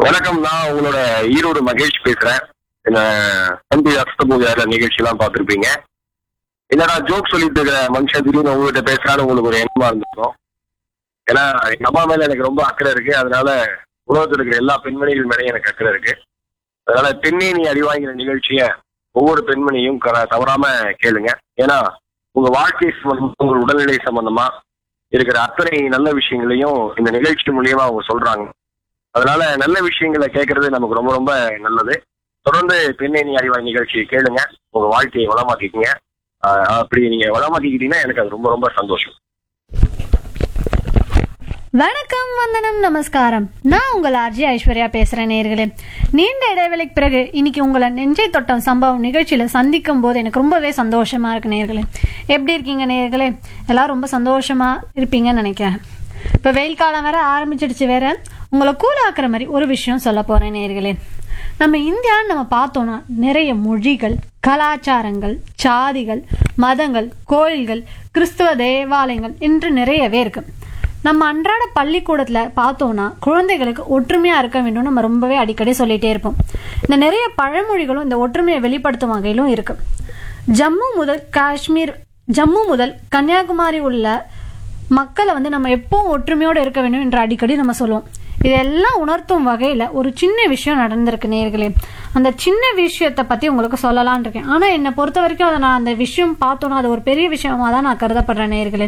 வணக்கம் நான் உங்களோட ஈரோடு மகேஷ் பேசுறேன் என்ன தம்பி அஸ்தபூஜார நிகழ்ச்சி எல்லாம் பார்த்துருப்பீங்க என்னடா ஜோக் சொல்லிட்டு இருக்கிற மனுஷன் திடீர்னு உங்ககிட்ட பேசுறான்னு உங்களுக்கு ஒரு எண்ணமா இருந்திருக்கும் ஏன்னா எங்க அம்மா மேல எனக்கு ரொம்ப அக்கறை இருக்கு அதனால உலகத்தில் இருக்கிற எல்லா பெண்மணிகள் மேலேயும் எனக்கு அக்கறை இருக்கு அதனால பெண்ணே நீ அறிவாங்கிற நிகழ்ச்சியை ஒவ்வொரு பெண்மணியும் க- தவறாம கேளுங்க ஏன்னா உங்க வாழ்க்கை சம்பந்தமா உங்க உடல்நிலை சம்பந்தமா இருக்கிற அத்தனை நல்ல விஷயங்களையும் இந்த நிகழ்ச்சி மூலியமா அவங்க சொல்றாங்க அதனால நல்ல விஷயங்களை கேட்கறது நமக்கு ரொம்ப ரொம்ப நல்லது தொடர்ந்து பெண்ணே நீ அறிவாய் நிகழ்ச்சியை கேளுங்க உங்க வாழ்க்கையை வளமாக்கிக்கங்க ஆஹ் அப்படி நீங்க வளமாக்கிக்கிட்டீங்கன்னா எனக்கு அது ரொம்ப ரொம்ப சந்தோஷம் வணக்கம் வந்தனம் நமஸ்காரம் நான் உங்கள் ஆர்ஜி ஐஸ்வர்யா பேசுறேன் நேர்களே நீண்ட இடைவெளிக்கு பிறகு இன்னைக்கு உங்களை நெஞ்சை தொட்டம் சம்பவம் நிகழ்ச்சியில சந்திக்கும் போது எனக்கு ரொம்பவே சந்தோஷமா இருக்கு நேர்களே எப்படி இருக்கீங்க நேர்களே எல்லாரும் ரொம்ப சந்தோஷமா இருப்பீங்கன்னு நினைக்கிறேன் இப்போ வெயில் காலம் வேற ஆரம்பிச்சிடுச்சு வேற உங்களை கூலாக்குற மாதிரி ஒரு விஷயம் சொல்ல போறேன் நேர்களே நம்ம இந்தியான்னு நம்ம பார்த்தோம்னா நிறைய மொழிகள் கலாச்சாரங்கள் சாதிகள் மதங்கள் கோயில்கள் கிறிஸ்துவ தேவாலயங்கள் என்று நிறையவே இருக்கு நம்ம அன்றாட பள்ளிக்கூடத்தில் பார்த்தோம்னா குழந்தைகளுக்கு ஒற்றுமையாக இருக்க வேண்டும் நம்ம ரொம்பவே அடிக்கடி சொல்லிகிட்டே இருப்போம் இந்த நிறைய பழமொழிகளும் இந்த ஒற்றுமையை வெளிப்படுத்தும் வகையிலும் இருக்கு ஜம்மு முதல் காஷ்மீர் ஜம்மு முதல் கன்னியாகுமரி உள்ள மக்களை வந்து நம்ம எப்பவும் ஒற்றுமையோடு இருக்க வேண்டும் என்று அடிக்கடி நம்ம சொல்லுவோம் இதெல்லாம் உணர்த்தும் வகையில் ஒரு சின்ன விஷயம் நடந்திருக்கு நேர்களே அந்த சின்ன விஷயத்தை பற்றி உங்களுக்கு சொல்லலாம்னு இருக்கேன் ஆனால் என்னை பொறுத்த வரைக்கும் அதை நான் அந்த விஷயம் பார்த்தோன்னா அது ஒரு பெரிய விஷயமா தான் நான் கருதப்படுறேன் நேர்களே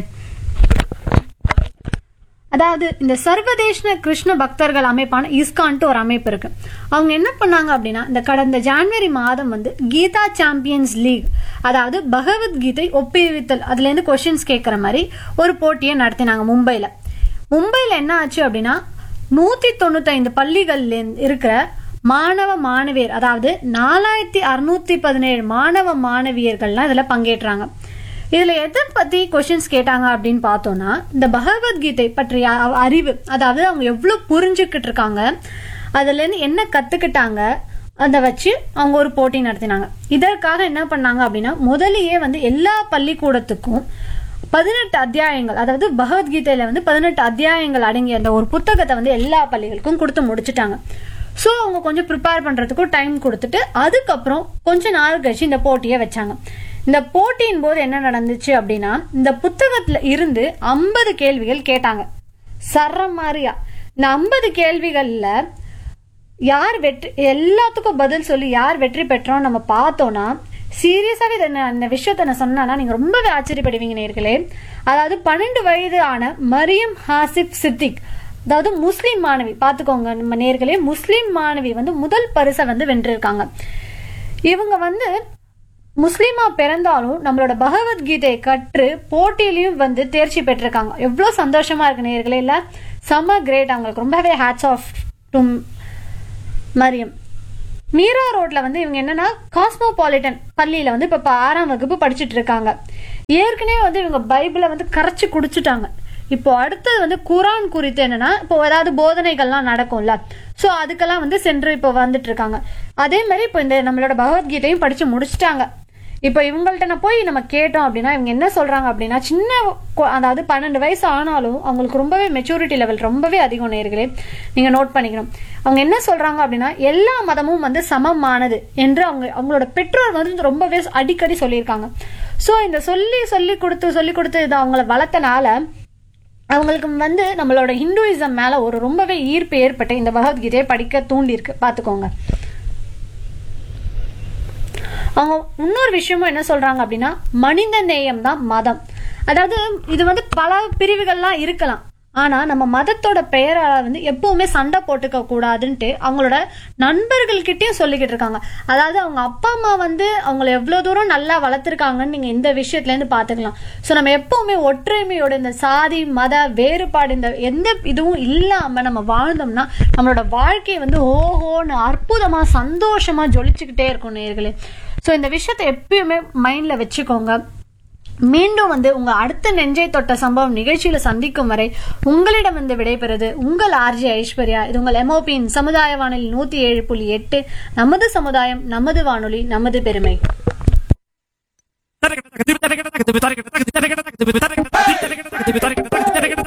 அதாவது இந்த சர்வதேச கிருஷ்ண பக்தர்கள் அமைப்பான இஸ்கான்ட்டு ஒரு அமைப்பு இருக்கு அவங்க என்ன பண்ணாங்க அப்படின்னா இந்த கடந்த ஜான்வரி மாதம் வந்து கீதா சாம்பியன்ஸ் லீக் அதாவது பகவத்கீதை ஒப்புவித்தல் அதுல இருந்து கொஸ்டின்ஸ் கேட்குற மாதிரி ஒரு போட்டியை நடத்தினாங்க மும்பைல மும்பைல என்ன ஆச்சு அப்படின்னா நூத்தி தொண்ணூத்தைந்து பள்ளிகள்ல இருக்கிற மாணவ மாணவியர் அதாவது நாலாயிரத்தி அறுநூத்தி பதினேழு மாணவ மாணவியர்கள்லாம் இதுல பங்கேற்றாங்க இதுல எதை பத்தி கொஸ்டின்ஸ் கேட்டாங்க அப்படின்னு பார்த்தோம்னா இந்த பகவத்கீதை பற்றிய அ- அறிவு அதாவது அவங்க எவ்வளவு புரிஞ்சுக்கிட்டு இருக்காங்க அதுல இருந்து என்ன கத்துக்கிட்டாங்க அதை வச்சு அவங்க ஒரு போட்டி நடத்தினாங்க இதற்காக என்ன பண்ணாங்க அப்படின்னா முதலியே வந்து எல்லா பள்ளிக்கூடத்துக்கும் பதினெட்டு அத்தியாயங்கள் அதாவது பகவத்கீதையில வந்து பதினெட்டு அத்தியாயங்கள் அடங்கிய அந்த ஒரு புத்தகத்தை வந்து எல்லா பள்ளிகளுக்கும் கொடுத்து முடிச்சுட்டாங்க ஸோ அவங்க கொஞ்சம் ப்ரிப்பேர் பண்ணுறதுக்கும் டைம் கொடுத்துட்டு அதுக்கப்புறம் கொஞ்ச நாள் கழிச்சு இந்த போட்டியை வச்சாங்க இந்த போட்டியின் போது என்ன நடந்துச்சு அப்படின்னா இந்த புத்தகத்துல இருந்து ஐம்பது கேள்விகள் கேட்டாங்க சர்ற மாதிரியா இந்த ஐம்பது கேள்விகள்ல யார் வெற்றி எல்லாத்துக்கும் பதில் சொல்லி யார் வெற்றி பெற்றோம் நம்ம பார்த்தோம்னா சீரியஸாவே இதை நான் இந்த விஷயத்த நான் சொன்னா நீங்க ரொம்பவே ஆச்சரியப்படுவீங்க நேர்களே அதாவது பன்னெண்டு வயது ஆன மரியம் ஹாசிப் சித்திக் அதாவது முஸ்லிம் மாணவி பார்த்துக்கோங்க நம்ம நேர்களே முஸ்லிம் மாணவி வந்து முதல் பரிசை வந்து வென்றிருக்காங்க இவங்க வந்து முஸ்லீமா பிறந்தாலும் நம்மளோட பகவத்கீதையை கற்று போட்டியிலையும் வந்து தேர்ச்சி பெற்றிருக்காங்க எவ்வளோ சந்தோஷமா இருக்கு நேர்களே இல்ல செம்ம கிரேட் அவங்களுக்கு ரொம்பவே hats off to Mariam Meera ரோட்ல வந்து இவங்க என்னன்னா காஸ்மோபாலிட்டன் பள்ளியில வந்து இப்ப ஆறாம் வகுப்பு படிச்சுட்டு இருக்காங்க ஏற்கனவே வந்து இவங்க பைபிளை வந்து கரைச்சு குடிச்சுட்டாங்க இப்போ அடுத்தது வந்து குரான் குறித்து என்னன்னா இப்போ ஏதாவது போதனைகள்லாம் நடக்கும்ல ஸோ அதுக்கெல்லாம் வந்து சென்று இப்போ வந்துட்டு இருக்காங்க அதே மாதிரி இப்போ இந்த நம்மளோட பகவத்கீதையும் படிச்சு முடிச்சிட்டாங்க இப்போ இவங்கள்ட்ட நான் போய் நம்ம கேட்டோம் அப்படின்னா இவங்க என்ன சொல்றாங்க அப்படின்னா சின்ன கொ- அதாவது பன்னெண்டு வயசு ஆனாலும் அவங்களுக்கு ரொம்பவே மெச்சூரிட்டி லெவல் ரொம்பவே அதிகம் நேர்களே நீங்க நோட் பண்ணிக்கணும் அவங்க என்ன சொல்றாங்க அப்படின்னா எல்லா மதமும் வந்து சமமானது என்று அவங்க அவங்களோட பெற்றோர் வந்து ரொம்பவே அடிக்கடி சொல்லியிருக்காங்க ஸோ இந்த சொல்லி சொல்லி கொடுத்து சொல்லி கொடுத்து இதை அவங்கள வளர்த்தனால அவங்களுக்கு வந்து நம்மளோட ஹிந்துயிசம் மேல ஒரு ரொம்பவே ஈர்ப்பு ஏற்பட்டு இந்த பகவத்கீதையை படிக்க தூண்டியிருக்கு பார்த்துக்கோங்க அவங்க இன்னொரு விஷயமும் என்ன சொல்றாங்க அப்படின்னா மனித நேயம் தான் மதம் அதாவது இது வந்து பல பிரிவுகள்லாம் இருக்கலாம் ஆனா நம்ம மதத்தோட பெயரால வந்து எப்பவுமே சண்டை போட்டுக்க கூடாதுன்ட்டு அவங்களோட நண்பர்கள்கிட்டயும் சொல்லிக்கிட்டு இருக்காங்க அதாவது அவங்க அப்பா அம்மா வந்து அவங்கள எவ்வளவு தூரம் நல்லா வளர்த்துருக்காங்கன்னு நீங்க இந்த விஷயத்துல இருந்து பாத்துக்கலாம் ஸோ நம்ம எப்பவுமே ஒற்றுமையோட இந்த சாதி மத வேறுபாடு இந்த எந்த இதுவும் இல்லாம நம்ம வாழ்ந்தோம்னா நம்மளோட வாழ்க்கை வந்து ஓஹோன்னு அற்புதமா சந்தோஷமா ஜொலிச்சுக்கிட்டே இருக்கும் நேர்களே ஸோ இந்த விஷயத்தை எப்பயுமே மைண்ட்ல வச்சுக்கோங்க மீண்டும் வந்து உங்க அடுத்த நெஞ்சை தொட்ட சம்பவம் நிகழ்ச்சியில சந்திக்கும் வரை உங்களிடம் வந்து விடைபெறுது உங்கள் ஆர்ஜி ஐஸ்வர்யா இது உங்கள் எம்ஓபியின் சமுதாய வானொலி நூத்தி ஏழு புள்ளி எட்டு நமது சமுதாயம் நமது வானொலி நமது பெருமை Target, target, target, target, target, target, target, target, target, target, target, target, target, target, target, target, target,